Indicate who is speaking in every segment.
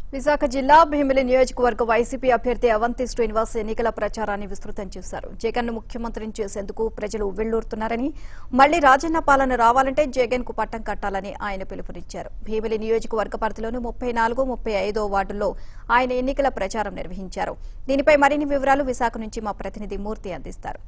Speaker 1: విశాఖ జిల్లా భీమిలి నియోజకవర్గ వైసీపీ అభ్యర్థి అవంతి శ్రీనివాస్ ఎన్నికల ప్రచారాన్ని విస్తృతం చేశారు జగన్ ను ముఖ్యమంత్రిని చేసేందుకు ప్రజలు ఉవ్విళ్లూరుతున్నారని మళ్లీ రాజన్న పాలన రావాలంటే జగన్ కు పట్టం కట్టాలని ఆయన పిలుపునిచ్చారు భీమిలి నియోజకవర్గ పరిధిలోని ముప్పై నాలుగు ముప్పై ఐదో వార్డుల్లో ఆయన ఎన్నికల ప్రచారం నిర్వహించారు దీనిపై మరిన్ని వివరాలు విశాఖ నుంచి మా ప్రతినిధి మూర్తి అందిస్తారు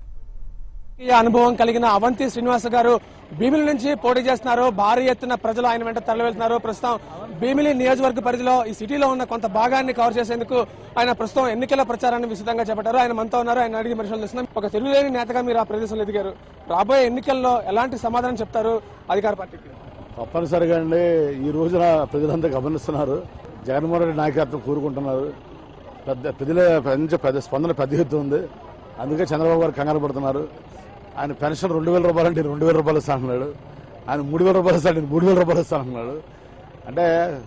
Speaker 2: ఈ అనుభవం కలిగిన అవంతి శ్రీనివాస గారు భీమిలి నుంచి పోటీ చేస్తున్నారు భారీ ఎత్తున ప్రజలు ఆయన వెంట తరలి వెళ్తున్నారు ప్రస్తుతం భీమిలి నియోజకవర్గ పరిధిలో ఈ సిటీలో ఉన్న కొంత భాగాన్ని కవర్ చేసేందుకు ఆయన ప్రస్తుతం ఎన్నికల ప్రచారాన్ని విస్తృతంగా చేపట్టారు ఆయన మనతో ఉన్నారు ఆయన అడిగి మనుషులు చేస్తున్నాం ఒక తిరుగులేని నేతగా మీరు ఆ ప్రదేశంలో ఎదిగారు రాబోయే ఎన్నికల్లో ఎలాంటి సమాధానం చెప్తారు అధికార పార్టీకి
Speaker 3: తప్పనిసరిగా అండి ఈ రోజున ప్రజలంతా గమనిస్తున్నారు జగన్మోహన్ రెడ్డి నాయకత్వం కోరుకుంటున్నారు పెద్ద ప్రజల పెద్ద పెద్ద స్పందన పెద్ద ఎత్తు ఉంది అందుకే చంద్రబాబు గారు కంగారు పడుతున్నారు ఆయన పెన్షన్ రెండు వేల రూపాయలు అంటే రెండు వేల రూపాయలు ఇస్తానన్నాడు ఆయన మూడు వేల రూపాయలు ఇస్తాడు మూడు వేల రూపాయలు ఇస్తానన్నాడు అంటే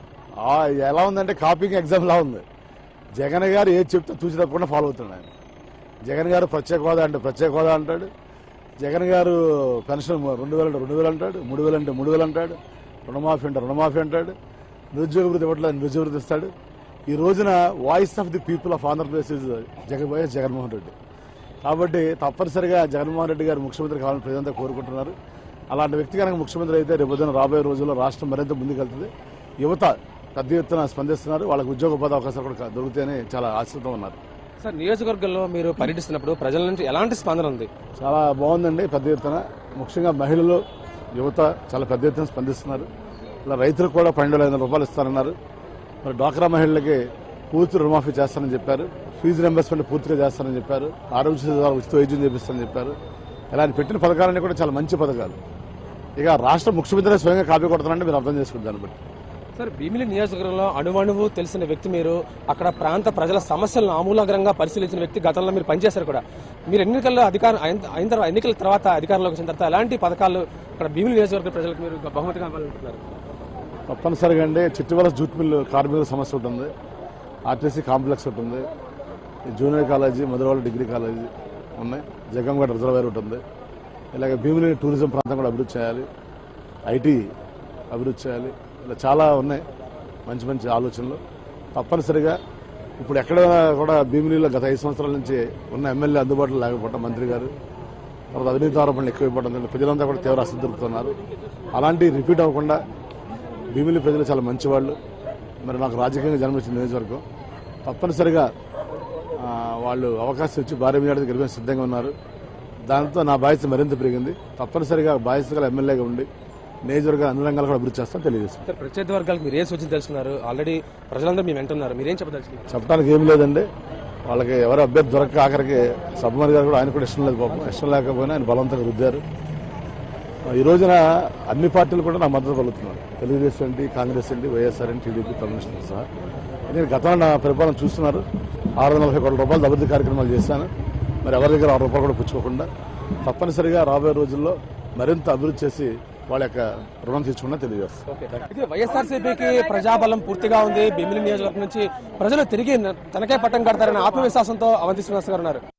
Speaker 3: ఆ ఎలా ఉందంటే కాపీకి ఎగ్జామ్ లా ఉంది జగన్ గారు ఏది చెప్తే తూచి తప్పకుండా ఫాలో అవుతున్నాడు ఆయన జగన్ గారు ప్రత్యేక హోదా అంటే ప్రత్యేక హోదా అంటాడు జగన్ గారు పెన్షన్ రెండు వేలు అంటే రెండు వేలు అంటాడు మూడు వేలు అంటే మూడు వేలు అంటాడు రుణమాఫీ అంటే రుణమాఫీ అంటాడు నిరుద్యోగ వృద్ధి ఇవ్వట్లేదు నిరుద్యోగ వృద్ధి ఇస్తాడు ఈ రోజున voice of the people of Andhra Pradesh is Jagan YS Jaganmohan Reddy కాబట్టి తప్పనిసరిగా జగన్మోహన్ రెడ్డి గారు ముఖ్యమంత్రి కావాలని ప్రజలంతా కోరుకుంటున్నారు అలాంటి వ్యక్తి కనుక ముఖ్యమంత్రి అయితే రేపు పొద్దున రాబోయే రోజుల్లో రాష్ట్రం మరింత ముందుకెళ్తుంది యువత పెద్ద ఎత్తున స్పందిస్తున్నారు వాళ్ళకి ఉద్యోగ ఉపాధి అవకాశాలు కూడా దొరుకుతాయని చాలా ఆశతో ఉన్నారు
Speaker 2: సార్ నియోజకవర్గంలో మీరు పర్యటిస్తున్నప్పుడు ప్రజల నుంచి ఎలాంటి స్పందన ఉంది
Speaker 3: చాలా బాగుందండి పెద్ద ఎత్తున ముఖ్యంగా మహిళలు యువత చాలా పెద్ద ఎత్తున స్పందిస్తున్నారు ఇలా రైతులకు కూడా పన్నెండు వేల ఐదు వందల రూపాయలు ఇస్తారన్నారు మరి డ్వాక్రా మహిళలకి పూర్తి రుణమాఫీ చేస్తారని చెప్పారు ఫీజు రింబర్స్మెంట్ పూర్తిగా చేస్తారని చెప్పారు ఆరోగ్య ద్వారా ఉచిత వైద్యం చేపిస్తారని చెప్పారు ఇలాంటి పెట్టిన పథకాలన్నీ కూడా చాలా మంచి పథకాలు ఇక రాష్ట్ర ముఖ్యమంత్రి స్వయంగా కాపీ కొడతారంటే మీరు అర్థం చేసుకుంటారు దాన్ని బట్టి
Speaker 2: సార్ భీమిలి నియోజకవర్గంలో అణువణువు తెలిసిన వ్యక్తి మీరు అక్కడ ప్రాంత ప్రజల సమస్యలను ఆమూలాగ్రంగా పరిశీలించిన వ్యక్తి గతంలో మీరు పనిచేశారు కూడా మీరు ఎన్నికల్లో అధికారం అయిన అయిన తర్వాత ఎన్నికల తర్వాత అధికారంలోకి వచ్చిన తర్వాత ఎలాంటి పథకాలు అక్కడ భీమిలి నియోజకవర్గ ప్రజలకు మీరు బహుమతిగా ఇవ్వాలనుకుంటున్నారు
Speaker 3: తప్పనిసరిగా అండి చిట్టివలస జూట్ మిల్లు కార్మికుల సమస్య ఉంటుంది ఆర్టీసీ కాంప్లెక్స్ ఉంటుంది ఈ జూనియర్ కాలేజీ మధురవాళ్ళ డిగ్రీ కాలేజీ ఉన్నాయి జగంగడ రిజర్వేర్ ఉంటుంది ఇలాగ భీమిలి టూరిజం ప్రాంతం కూడా అభివృద్ధి చేయాలి ఐటీ అభివృద్ధి చేయాలి ఇలా చాలా ఉన్నాయి మంచి మంచి ఆలోచనలు తప్పనిసరిగా ఇప్పుడు ఎక్కడ కూడా భీమిలిలో గత ఐదు సంవత్సరాల నుంచి ఉన్న ఎమ్మెల్యే అందుబాటులో లేకపోవడం మంత్రి గారు తర్వాత అవినీతి ఆరోపణలు ఎక్కువైపోవడం ప్రజలంతా కూడా తీవ్ర అసంతృప్తున్నారు అలాంటి రిపీట్ అవ్వకుండా భీమిలి ప్రజలు చాలా మంచివాళ్ళు మరి నాకు రాజకీయంగా జన్మించిన నియోజకవర్గం తప్పనిసరిగా ఆ, వాళ్ళు అవకాశం ఇచ్చి భారీ మీడియా గెలిపే సిద్ధంగా ఉన్నారు దాంతో నా బాధ్యత మరింత పెరిగింది తప్పనిసరిగా బాధ్యత గల ఎమ్మెల్యేగా ఉండి నియోజకవర్గ అన్ని రంగాలు కూడా అభివృద్ధి చేస్తాను తెలియజేస్తాను
Speaker 2: సార్ ప్రత్యేక వర్గాలకు మీరు ఏం సూచన తెలుసుకున్నారు ఆల్రెడీ ప్రజలందరూ మీ వెంటున్నారు మీరేం చెప్పదలుచుకున్నారు
Speaker 3: చెప్పడానికి ఏం లేదండి వాళ్ళకి ఎవరు అభ్యర్థి దొరక్క ఆఖరికి సబ్మర్ గారు కూడా ఆయన కూడా ఇష్టం లేదు పాపం ఇష్టం లేకపోయినా ఆయన బలవంతంగా రుద్దారు ఈ రోజున అన్ని పార్టీలు కూడా నా మద్దతు పలుకుతున్నారు తెలుగుదేశం ఏంటి కాంగ్రెస్ ఏంటి వైఎస్ఆర్ ఏంటి టీడీపీ కమ్యూనిస్ట్ సహా నేను గతంలో నా పరిపాలన చూస్తున్నారు ఆరు వందల నలభై కోట్ల రూపాయలు అభివృద్ధి కార్యక్రమాలు చేశాను మరి ఎవరి దగ్గర ఆరు రూపాయలు కూడా పుచ్చుకోకుండా తప్పనిసరిగా రాబోయే రోజుల్లో మరింత అభివృద్ధి చేసి వాళ్ళ యొక్క రుణం తీర్చుకున్నా తెలియజేస్తాను
Speaker 2: ఇది వైఎస్ఆర్సీపీకి ప్రజాబలం పూర్తిగా ఉంది భీమిలి నియోజకవర్గం నుంచి ప్రజలు తిరిగి తనకే పట్టం కడతారనే ఆత్మవిశ్వాసంతో అవంతి శ్రీనివాస్ గారు ఉన్నారు